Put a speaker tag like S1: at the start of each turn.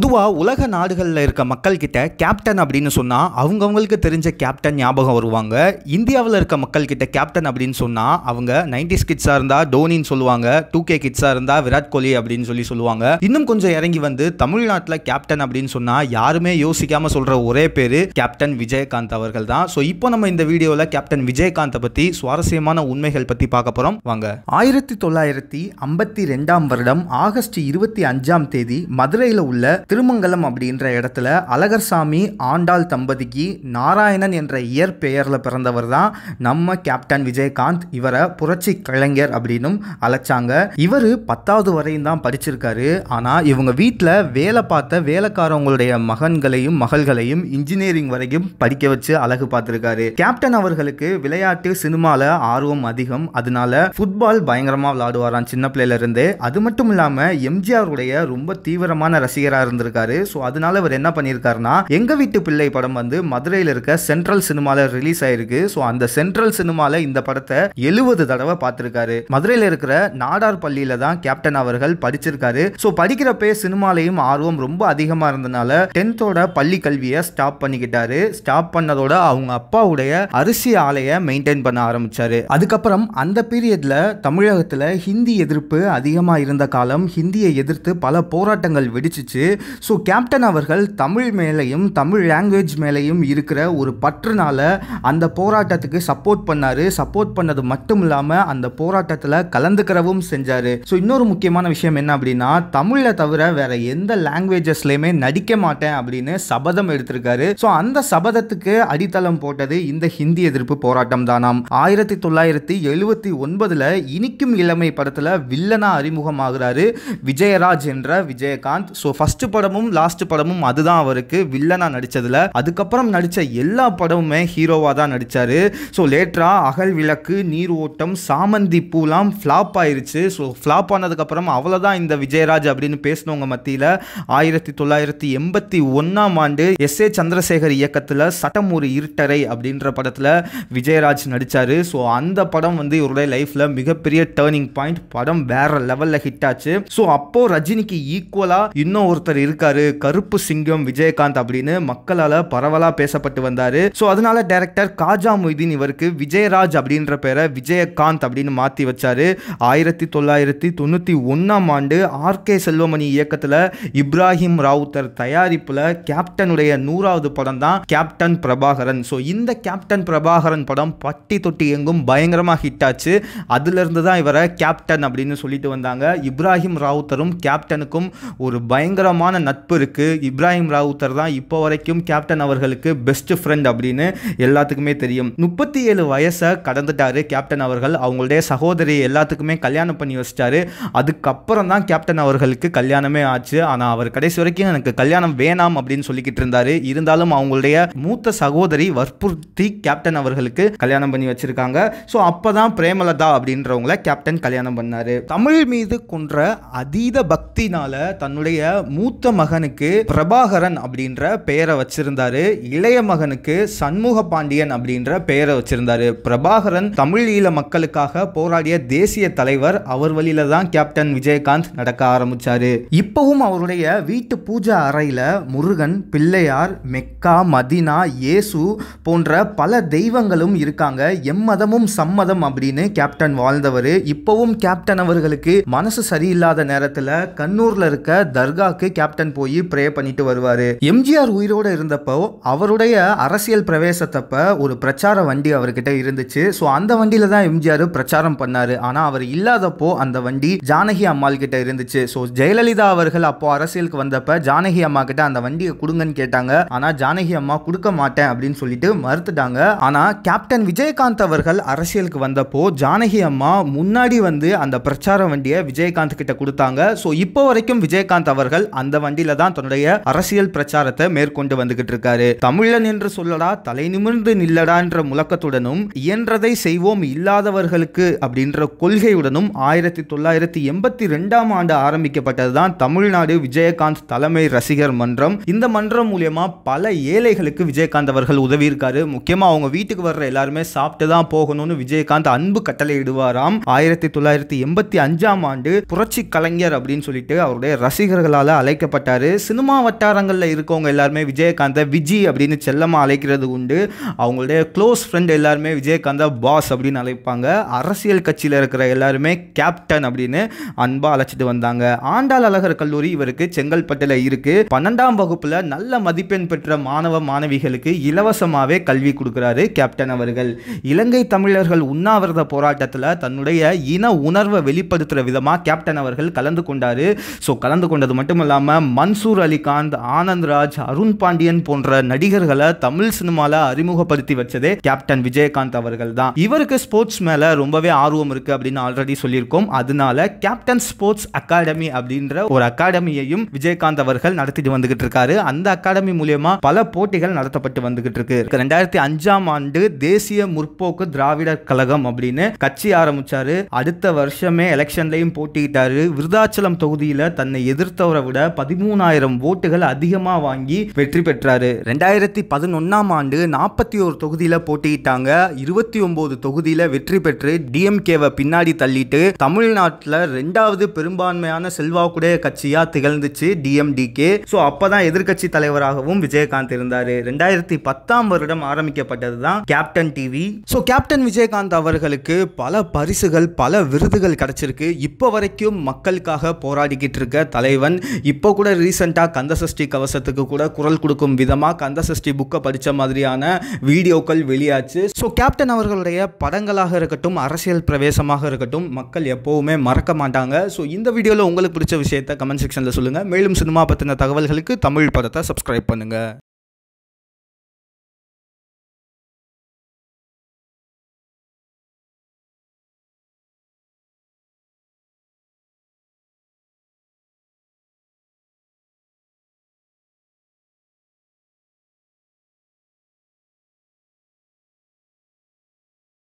S1: பொதுவாக உலக நாடுகளில் இருக்க மக்கள் கிட்ட கேப்டன் அப்படின்னு சொன்னால் அவங்கவுங்களுக்கு தெரிஞ்ச கேப்டன் ஞாபகம் வருவாங்க இந்தியாவில் இருக்க மக்கள் கிட்ட கேப்டன் அப்படின்னு சொன்னால் அவங்க நைன்டிஸ் கிட்ஸாக இருந்தால் டோனின்னு சொல்லுவாங்க டூ கே கிட்ஸாக இருந்தால் விராட் கோலி அப்படின்னு சொல்லி சொல்லுவாங்க இன்னும் கொஞ்சம் இறங்கி வந்து தமிழ்நாட்டில் கேப்டன் அப்படின்னு சொன்னால் யாருமே யோசிக்காம சொல்கிற ஒரே பேர் கேப்டன் விஜயகாந்த் அவர்கள் தான் ஸோ இப்போ நம்ம இந்த வீடியோவில் கேப்டன் விஜயகாந்தை பற்றி சுவாரஸ்யமான உண்மைகள் பற்றி பார்க்க போகிறோம் வாங்க ஆயிரத்தி தொள்ளாயிரத்தி ஐம்பத்தி ரெண்டாம் வருடம் ஆகஸ்ட் இருபத்தி அஞ்சாம் தேதி மதுரையில் உள்ள திருமங்கலம் அப்படின்ற இடத்துல அழகர்சாமி ஆண்டாள் தம்பதிக்கு நாராயணன் என்ற இயற்பெயரில் பிறந்தவர் தான் நம்ம கேப்டன் விஜயகாந்த் இவரை புரட்சி கலைஞர் அப்படின்னும் அழைச்சாங்க இவர் பத்தாவது வரையும் தான் படிச்சிருக்காரு ஆனால் இவங்க வீட்டில் வேலை பார்த்த வேலைக்காரவங்களுடைய மகன்களையும் மகள்களையும் இன்ஜினியரிங் வரைக்கும் படிக்க வச்சு அழகு பார்த்துருக்காரு கேப்டன் அவர்களுக்கு விளையாட்டு சினிமாவில் ஆர்வம் அதிகம் அதனால ஃபுட்பால் பயங்கரமாக விளையாடுவாராம் சின்ன பிள்ளையில இருந்தே அது மட்டும் இல்லாமல் எம்ஜிஆருடைய ரொம்ப தீவிரமான ரசிகராக இருந்திருக்காரு ஸோ அதனால இவர் என்ன பண்ணியிருக்காருன்னா எங்க வீட்டு பிள்ளை படம் வந்து மதுரையில் இருக்க சென்ட்ரல் சினிமாவில் ரிலீஸ் ஆயிருக்கு ஸோ அந்த சென்ட்ரல் சினிமாவில் இந்த படத்தை எழுபது தடவை பார்த்துருக்காரு மதுரையில் இருக்கிற நாடார் பள்ளியில தான் கேப்டன் அவர்கள் படிச்சிருக்காரு ஸோ படிக்கிறப்பே சினிமாலையும் ஆர்வம் ரொம்ப அதிகமாக இருந்தனால டென்த்தோட பள்ளி கல்வியை ஸ்டாப் பண்ணிக்கிட்டாரு ஸ்டாப் பண்ணதோட அவங்க அப்பாவுடைய அரிசி ஆலையை மெயின்டைன் பண்ண ஆரம்பிச்சாரு அதுக்கப்புறம் அந்த பீரியட்ல தமிழகத்தில் ஹிந்தி எதிர்ப்பு அதிகமாக இருந்த காலம் ஹிந்தியை எதிர்த்து பல போராட்டங்கள் வெடிச்சிச்சு ஸோ கேப்டன் அவர்கள் தமிழ் மேலேயும் தமிழ் லாங்குவேஜ் மேலேயும் இருக்கிற ஒரு பற்றுனால அந்த போராட்டத்துக்கு சப்போர்ட் பண்ணாரு சப்போர்ட் பண்ணது மட்டும் இல்லாமல் அந்த போராட்டத்தில் கலந்துக்கிறவும் செஞ்சாரு ஸோ இன்னொரு முக்கியமான விஷயம் என்ன அப்படின்னா தமிழில் தவிர வேற எந்த லாங்குவேஜஸ்லையுமே நடிக்க மாட்டேன் அப்படின்னு சபதம் எடுத்திருக்காரு ஸோ அந்த சபதத்துக்கு அடித்தளம் போட்டது இந்த ஹிந்தி எதிர்ப்பு போராட்டம் தானாம் ஆயிரத்தி தொள்ளாயிரத்தி எழுபத்தி ஒன்பதுல இனிக்கும் இளமை படத்தில் வில்லனா அறிமுகமாகிறாரு விஜயராஜ் என்ற விஜயகாந்த் ஸோ ஃபர்ஸ்ட் படமும் லாஸ்ட் படமும் அதுதான் அவருக்கு வில்லனா நடிச்சதுல அதுக்கப்புறம் நடிச்ச எல்லா படமுமே ஹீரோவா தான் நடிச்சாரு ஸோ லேட்டரா அகல் விளக்கு நீர் ஓட்டம் சாமந்தி பூலாம் ஃப்ளாப் ஆயிருச்சு ஸோ ஃப்ளாப் ஆனதுக்கப்புறம் அவ்வளோதான் இந்த விஜயராஜ் அப்படின்னு பேசினவங்க மத்தியில் ஆயிரத்தி தொள்ளாயிரத்தி எண்பத்தி ஒன்றாம் ஆண்டு எஸ் ஏ சந்திரசேகர் இயக்கத்தில் சட்டம் ஒரு இருட்டரை அப்படின்ற படத்தில் விஜயராஜ் நடித்தார் ஸோ அந்த படம் வந்து இவருடைய லைஃப்பில் மிகப்பெரிய டேர்னிங் பாயிண்ட் படம் வேற லெவலில் ஹிட் ஆச்சு ஸோ அப்போ ரஜினிக்கு ஈக்குவலாக இன்னும் ஒருத்தர் இருக்காரு கருப்பு சிங்கம் விஜயகாந்த் அப்படின்னு மக்களால் பரவலாக பேசப்பட்டு வந்தார் ஸோ அதனால டைரக்டர் காஜா மொய்தீன் இவருக்கு விஜயராஜ் அப்படின்ற பேரை விஜயகாந்த் அப்படின்னு மாற்றி வச்சாரு ஆயிரத்தி தொள்ளாயிரத்தி தொண்ணூற்றி ஒன்றாம் ஆண்டு ஆர்கே செல்வமணி இயக்கத்தில் இப்ராஹிம் ராவுத்தர் தயாரிப்பில் கேப்டனுடைய நூறாவது படம் தான் கேப்டன் பிரபாகரன் ஸோ இந்த கேப்டன் பிரபாகரன் படம் பட்டி தொட்டி எங்கும் பயங்கரமாக ஹிட் ஆச்சு அதுலேருந்து தான் இவரை கேப்டன் அப்படின்னு சொல்லிட்டு வந்தாங்க இப்ராஹிம் ராவுத்தரும் கேப்டனுக்கும் ஒரு பயங்கரமான நட்பு இருக்குது இப்ராஹிம் ராவுத்தர் தான் இப்போ வரைக்கும் கேப்டன் அவர்களுக்கு பெஸ்ட் ஃப்ரெண்ட் அப்படின்னு எல்லாத்துக்குமே தெரியும் முப்பத்தி ஏழு வயசை கடந்துட்டாரு கேப்டன் அவர்கள் அவங்களுடைய சகோதரி எல்லாத்துக்குமே கல்யாணம் பண்ணி வச்சிட்டாரு அதுக்கப்புறம் தான் கேப்டன் அவர்களுக்கு கல்யாணமே ஆச்சு ஆனால் அவர் கடைசி வரைக்கும் எனக்கு கல்யாணம் வேணாம் அப்படின்னு சொல்லிக்கிட்டு இருந்தாரு இருந்தாலும் அவங்களுடைய மூத்த சகோதரி வற்புறுத்தி கேப்டன் அவர்களுக்கு கல்யாணம் பண்ணி வச்சிருக்காங்க ஸோ அப்பதான் பிரேமலதா அப்படின்றவங்கள கேப்டன் கல்யாணம் பண்ணாரு தமிழ் மீது கொன்ற அதீத பக்தினால தன்னுடைய மூத்த மகனுக்கு பிரபாகரன் அப்படின்ற பெயரை வச்சிருந்தாரு இளைய மகனுக்கு சண்முக பாண்டியன் அப்படின்ற பெயரை வச்சிருந்தாரு பிரபாகரன் தமிழ் ஈழ மக்களுக்காக போராடிய தேசிய தலைவர் அவர் வழியில தான் கேப்டன் விஜயகாந்த் நடக்க ஆரம்பிச்சாரு இப்பவும் அவருடைய வீட்டு பூஜை அறையில முருகன் பிள்ளையார் மெக்கா மதினா இயேசு போன்ற பல தெய்வங்களும் இருக்காங்க எம்மதமும் சம்மதம் அப்படின்னு கேப்டன் வாழ்ந்தவர் இப்பவும் கேப்டன் அவர்களுக்கு மனசு சரியில்லாத நேரத்தில் கண்ணூர்ல இருக்க தர்காக்கு கேப்டன் போய் ப்ரே பண்ணிட்டு வருவாரு எம்ஜிஆர் உயிரோட இருந்தப்போ அவருடைய அரசியல் பிரவேசத்தப்ப ஒரு பிரச்சார வண்டி அவர்கிட்ட இருந்துச்சு ஸோ அந்த வண்டியில தான் எம்ஜிஆர் பிரச்சாரம் பண்ணாரு ஆனா அவர் இல்லாதப்போ அந்த வண்டி ஜானகி அம்மாள் கிட்ட இருந்துச்சு ஸோ ஜெயலலிதா அவர்கள் அப்போ அரசியலுக்கு வந்தப்ப ஜானகி அம்மா கிட்ட அந்த வண்டியை கொடுங்கன்னு கேட்டாங்க ஆனா ஜானகி அம்மா கொடுக்க மாட்டேன் அப்படின்னு சொல்லிட்டு மறுத்துட்டாங்க ஆனா கேப்டன் விஜயகாந்த் அவர்கள் அரசியலுக்கு வந்தப்போ ஜானகி அம்மா முன்னாடி வந்து அந்த பிரச்சார வண்டியை விஜயகாந்த் கிட்ட கொடுத்தாங்க ஸோ இப்போ வரைக்கும் விஜயகாந்த் அவர்கள் அந்த வண்டியில தான் தன்னுடைய அரசியல் பிரச்சாரத்தை மேற்கொண்டு வந்துகிட்டு இருக்காரு தமிழன் என்று சொல்லடா தலை நிமிர்ந்து நில்லடான்ற முழக்கத்துடனும் இயன்றதை செய்வோம் இல்லாதவர்களுக்கு அப்படின்ற கொள்கையுடனும் ஆயிரத்தி தொள்ளாயிரத்தி எண்பத்தி ரெண்டாம் ஆண்டு ஆரம்பிக்கப்பட்டது தான் தமிழ்நாடு விஜயகாந்த் தலைமை ரசிகர் மன்றம் இந்த மன்றம் மூலியமா பல ஏழைகளுக்கு விஜயகாந்த் அவர்கள் உதவி இருக்காரு முக்கியமா அவங்க வீட்டுக்கு வர்ற எல்லாருமே சாப்பிட்டு தான் போகணும்னு விஜயகாந்த் அன்பு கட்டளை இடுவாராம் ஆயிரத்தி தொள்ளாயிரத்தி எண்பத்தி அஞ்சாம் ஆண்டு புரட்சி கலைஞர் அப்படின்னு சொல்லிட்டு அவருடைய ரசிகர்களால் அழைக்கப்பட்ட அறிமுகப்படுத்தப்பட்டார் சினிமா வட்டாரங்களில் இருக்கவங்க எல்லாருமே விஜயகாந்தை விஜி அப்படின்னு செல்லமாக அழைக்கிறது உண்டு அவங்களுடைய க்ளோஸ் ஃப்ரெண்ட் எல்லாருமே விஜயகாந்தை பாஸ் அப்படின்னு அழைப்பாங்க அரசியல் கட்சியில் இருக்கிற எல்லாருமே கேப்டன் அப்படின்னு அன்பாக அழைச்சிட்டு வந்தாங்க ஆண்டாள் அழகர் கல்லூரி இவருக்கு செங்கல்பட்டில் இருக்கு பன்னெண்டாம் வகுப்பில் நல்ல மதிப்பெண் பெற்ற மாணவ மாணவிகளுக்கு இலவசமாகவே கல்வி கொடுக்குறாரு கேப்டன் அவர்கள் இலங்கை தமிழர்கள் உண்ணாவிரத போராட்டத்தில் தன்னுடைய இன உணர்வை வெளிப்படுத்துகிற விதமாக கேப்டன் அவர்கள் கலந்து கொண்டார் ஸோ கலந்து கொண்டது மட்டும் இல்லாமல் மன்சூர் அலிகாந்த் ஆனந்த்ராஜ் அருண் பாண்டியன் போன்ற நடிகர்களை தமிழ் சினிமாவில் அறிமுகப்படுத்தி வச்சதே கேப்டன் விஜயகாந்த் அவர்கள் தான் இவருக்கு ஸ்போர்ட்ஸ் மேலே ரொம்பவே ஆர்வம் இருக்குது அப்படின்னு ஆல்ரெடி சொல்லியிருக்கோம் அதனால கேப்டன் ஸ்போர்ட்ஸ் அகாடமி அப்படின்ற ஒரு அகாடமியையும் விஜயகாந்த் அவர்கள் நடத்திட்டு வந்துகிட்டு இருக்காரு அந்த அகாடமி மூலியமா பல போட்டிகள் நடத்தப்பட்டு வந்துகிட்டு இருக்கு ரெண்டாயிரத்தி அஞ்சாம் ஆண்டு தேசிய முற்போக்கு திராவிடர் கழகம் அப்படின்னு கட்சி ஆரம்பிச்சாரு அடுத்த வருஷமே எலெக்ஷன்லையும் போட்டியிட்டாரு விருதாச்சலம் தொகுதியில் தன்னை எதிர்த்தவரை விட பதிமூணாயிரம் ஓட்டுகள் அதிகமாக வாங்கி வெற்றி பெற்றாரு ரெண்டாயிரத்தி பதினொன்னாம் ஆண்டு நாற்பத்தி ஒரு தொகுதியில் போட்டியிட்டாங்க இருபத்தி ஒன்பது தொகுதியில் வெற்றி பெற்று டிஎம்கேவை பின்னாடி தள்ளிட்டு தமிழ்நாட்டில் ரெண்டாவது பெரும்பான்மையான செல்வாக்குடைய கட்சியா திகழ்ந்துச்சு டிஎம்டிகே ஸோ அப்பதான் எதிர்க்கட்சி தலைவராகவும் விஜயகாந்த் இருந்தார் ரெண்டாயிரத்தி பத்தாம் வருடம் ஆரம்பிக்கப்பட்டது தான் captain TV so captain Vijayakanth அவர்களுக்கு பல பரிசுகள் பல விருதுகள் கிடைச்சிருக்கு இப்போ வரைக்கும் மக்களுக்காக போராடிக்கிட்டு இருக்க தலைவன் இப்போ கூட ரீசெண்டாக கந்தசஷ்டி கவசத்துக்கு கூட குரல் கொடுக்கும் விதமாக கந்தசஷ்டி புக்கை படித்த மாதிரியான வீடியோக்கள் வெளியாச்சு ஸோ கேப்டன் அவர்களுடைய படங்களாக இருக்கட்டும் அரசியல் பிரவேசமாக இருக்கட்டும் மக்கள் எப்போவுமே மறக்க மாட்டாங்க ஸோ இந்த வீடியோவில் உங்களுக்கு பிடிச்ச விஷயத்தை கமெண்ட் செக்ஷனில் சொல்லுங்கள் மேலும் சினிமா பற்றின தகவல்களுக்கு தமிழ் படத்தை சப்ஸ்கிரைப் பண்ணுங்கள்